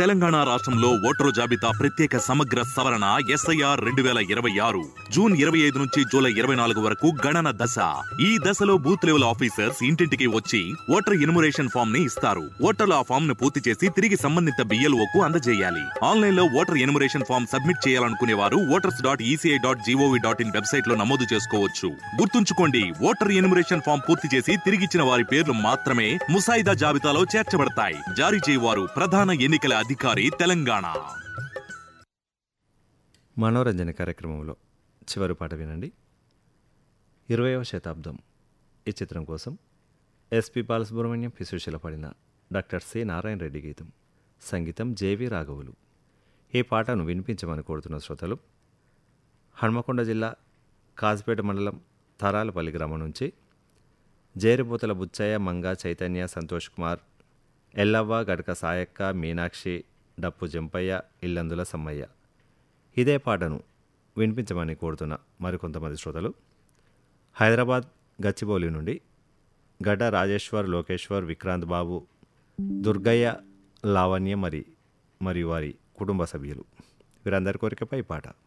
తెలంగాణ రాష్ట్రంలో ఓటరు జాబితా ప్రత్యేక సమగ్ర సవరణ ఎస్ఐఆర్ రెండు వేల ఇరవై ఆరు జూన్ ఇరవై ఐదు నుంచి జూలై ఇరవై నాలుగు వరకు గణన దశ ఈ దశలో బూత్ లెవెల్ ఆఫీసర్స్ ఇంటింటికి వచ్చి ఓటర్ ఇన్మురేషన్ ఫామ్ ని ఇస్తారు ఓటర్లు ఆ ఫామ్ ను పూర్తి చేసి తిరిగి సంబంధిత BLO కు అందజేయాలి ఆన్లైన్ లో ఓటర్ ఇన్మురేషన్ ఫామ్ సబ్మిట్ చేయాలనుకునే వారు voters dot ECI dot GOV dot in website లో నమోదు చేసుకోవచ్చు గుర్తుంచుకోండి ఓటర్ ఇన్మురేషన్ ఫామ్ పూర్తి చేసి తిరిగిచ్చిన వారి పేర్లు మాత్రమే ముసాయిదా జాబితాలో చేర్చబడతాయి జారీ చేయవారు ప్రధాన ఎన్నికల అధికారి తెలంగాణ మనోరంజన కార్యక్రమంలో చివరి పాట వినండి ఇరవయవ శతాబ్దం ఈ చిత్రం కోసం ఎస్పి బాలసుబ్రహ్మణ్యం పిసుశీల పడిన డాక్టర్ సి నారాయణ రెడ్డి గీతం సంగీతం జేవి రాఘవులు ఈ పాటను వినిపించమని కోరుతున్న శ్రోతలు హన్మకొండ జిల్లా కాజిపేట మండలం తరాలపల్లి గ్రామం నుంచి జేరిపోతల బుచ్చయ్య మంగ చైతన్య సంతోష్ కుమార్ ఎల్లవ్వ గడక సాయక్క మీనాక్షి డప్పు జంపయ్య ఇల్లందుల సమ్మయ్య ఇదే పాటను వినిపించమని కోరుతున్న మరికొంతమంది శ్రోతలు హైదరాబాద్ గచ్చిబౌలి నుండి గడ్డ రాజేశ్వర్ లోకేశ్వర్ విక్రాంత్ బాబు దుర్గయ్య లావణ్య మరి మరియు వారి కుటుంబ సభ్యులు వీరందరి కోరికపై ఈ పాట